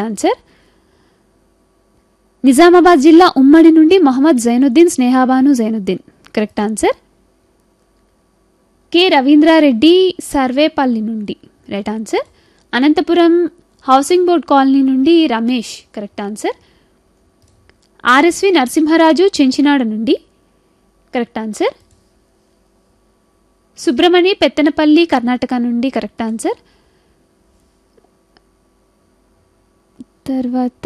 answer Nizamabad జిల్లా ఉమ్మడి నుండి Mohammed Zainuddin Snehabanu Zainuddin correct answer K Ravindra Reddy Sarvepalli నుండి right answer Anantapur housing board colony నుండి Ramesh correct answer RSV Narasimharaju Chenchinada నుండి కరెక్ట్ ఆన్సర్ సుబ్రమణి పెత్తనపల్లి కర్ణాటక నుండి కరెక్ట్ ఆన్సర్ తర్వాత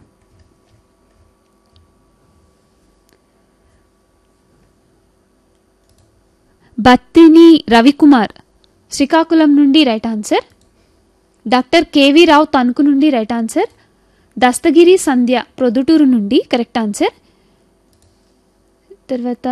బత్తిని రవికుమార్ శ్రీకాకుళం నుండి right answer doctor KV Rao Tanuku నుండి రైట్ ఆన్సర్ దస్తగిరి సంధ్య ప్రొద్దుటూరు నుండి కరెక్ట్ ఆన్సర్ తర్వాత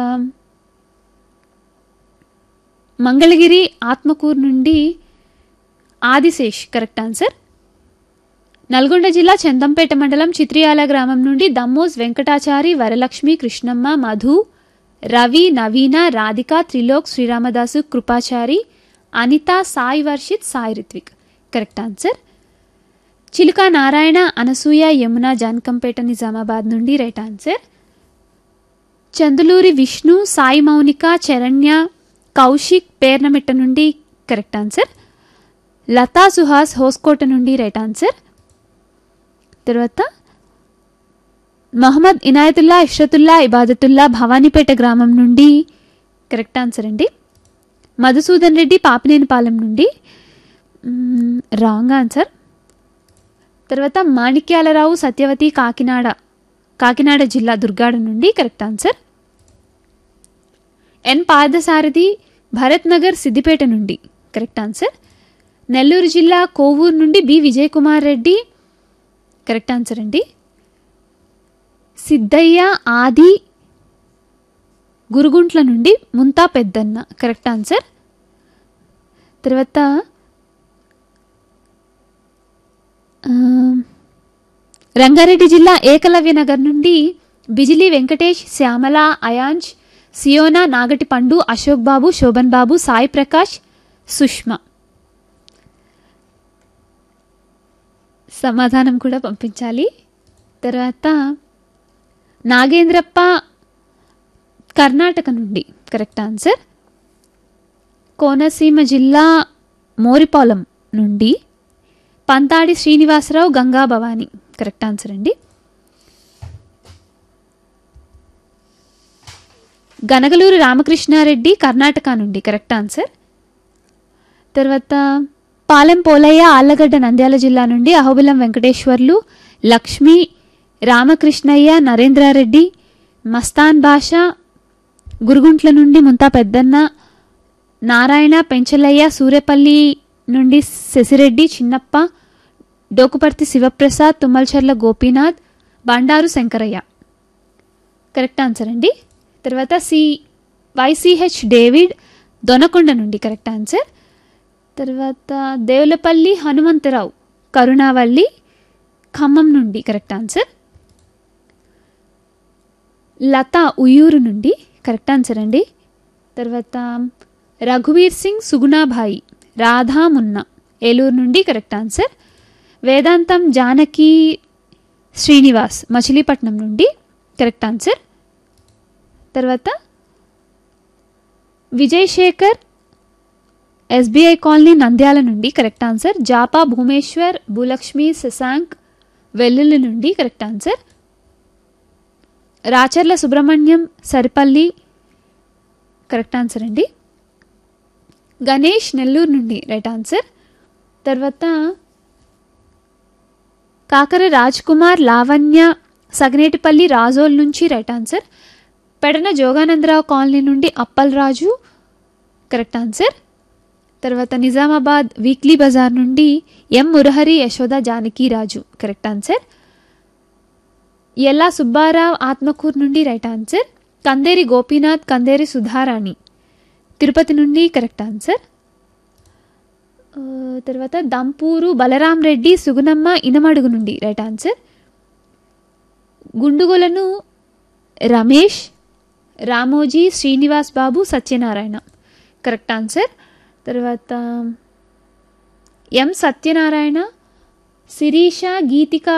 మంగళగిరి ఆత్మకూరు నుండి ఆదిశేష్ కరెక్ట్ ఆన్సర్ నల్గొండ జిల్లా చందంపేట మండలం చిత్రియాల గ్రామం నుండి దమ్మోజ్ వెంకటాచారి వరలక్ష్మి కృష్ణమ్మ మధు రవి నవీన రాధిక త్రిలోక్ శ్రీరామదాసు కృపాచారి అనిత సాయి వర్షిత్ సాయి రిత్విక్ కరెక్ట్ ఆన్సర్ చిలుక నారాయణ అనసూయ యమున జానకంపేట నిజామాబాద్ నుండి రైట్ ఆన్సర్ చందులూరి విష్ణు సాయి మౌనిక చరణ్య కౌశిక్ పేర్నమిట్ట నుండి కరెక్ట్ ఆన్సర్ లతా సుహాస్ హోస్కోట నుండి రైట్ ఆన్సర్ తర్వాత మహమ్మద్ ఇనాయతుల్లా ఇష్రతుల్లా ఇబాదతుల్లా భవానీపేట గ్రామం నుండి కరెక్ట్ ఆన్సర్ అండి మధుసూదన్ రెడ్డి పాపినేనిపాలెం నుండి రాంగ్ ఆన్సర్ తర్వాత మాణిక్యాలరావు సత్యవతి కాకినాడ కాకినాడ జిల్లా దుర్గాడ నుండి correct answer N Parthasarathi Bharat Nagar Siddipet నుండి కరెక్ట్ ఆన్సర్ నెల్లూరు జిల్లా కోవూరు నుండి B Vijay Kumar Reddy correct answer అండి సిద్ధయ్య ఆది గురుగుంట్ల నుండి ముంతా పెద్దన్న కరెక్ట్ ఆన్సర్ తర్వాత ఆ, రంగారెడ్డి జిల్లా ఏకలవ్య నగర్ నుండి బిజిలీ వెంకటేష్ శ్యామల అయాంజ్ సియోనా నాగటి పండు అశోక్ బాబు శోభన్ బాబు సాయి ప్రకాష్ సుష్మా సమాధానం కూడా పంపించాలి తర్వాత నాగేంద్రప్ప కర్ణాటక నుండి కరెక్ట్ ఆన్సర్ కోనసీమ జిల్లా మోరిపాలెం నుండి పంతాడి శ్రీనివాసరావు గంగా భవాని కరెక్ట్ ఆన్సర్ అండి గనగలూరు రామకృష్ణారెడ్డి కర్ణాటక నుండి కరెక్ట్ ఆన్సర్ తర్వాత పాలెం పోలయ్య ఆళ్లగడ్డ నంద్యాల జిల్లా నుండి అహోబిలం వెంకటేశ్వర్లు లక్ష్మి రామకృష్ణయ్య నరేంద్రారెడ్డి మస్తాన్ భాష గురుగుంట్ల నుండి ముంతా పెద్దన్న నారాయణ పెంచలయ్య సూర్యపల్లి నుండి శశిరెడ్డి చిన్నప్ప డోకుపర్తి శివప్రసాద్ తుమ్మల్చర్ల గోపీనాథ్ బండారు శంకరయ్య కరెక్ట్ ఆన్సర్ అండి తర్వాత సి వైసిహెచ్ డేవిడ్ దొనకొండ నుండి కరెక్ట్ ఆన్సర్ తర్వాత దేవులపల్లి హనుమంతరావు కరుణావల్లి ఖమ్మం నుండి కరెక్ట్ ఆన్సర్ లత ఉయ్యూరు నుండి కరెక్ట్ ఆన్సర్ అండి తర్వాత రఘువీర్ సింగ్ సుగుణాభాయి రాధా మున్నా ఏలూరు నుండి కరెక్ట్ ఆన్సర్ వేదాంతం జానకి శ్రీనివాస్ మచిలీపట్నం నుండి కరెక్ట్ ఆన్సర్ తర్వాత విజయ్ శేఖర్ ఎస్బీఐ కాలనీ నంద్యాల నుండి కరెక్ట్ ఆన్సర్ జాపా భూమేశ్వర్ భూలక్ష్మి శశాంక్ వెల్లుల్లి నుండి correct answer Racharla Subrahmanyam Saripalli correct answer అండి గణేష్ నెల్లూరు నుండి రైట్ ఆన్సర్ తర్వాత కాకర రాజ్ కుమార్ లావణ్య సగనేటిపల్లి రాజోల్ నుంచి right answer Pedana Joganandarao colony నుండి అప్పల్ రాజు కరెక్ట్ ఆన్సర్ తర్వాత నిజామాబాద్ వీక్లీ బజార్ నుండి M Murahari Yashoda Janaki Raju correct answer Ella Subbarao Atmakur నుండి రైట్ ఆన్సర్ కందేరి గోపీనాథ్ కందేరి సుధారాణి తిరుపతి నుండి కరెక్ట్ ఆన్సర్ ఆ, తర్వాత దంపూరు బలరాం రెడ్డి సుగుణమ్మ ఇనమడుగు నుండి right answer Gundugolanu Ramesh Ramoji Srinivas Babu Satyanarayana correct answer తర్వాత ఎం సత్యనారాయణ శిరీష గీతిక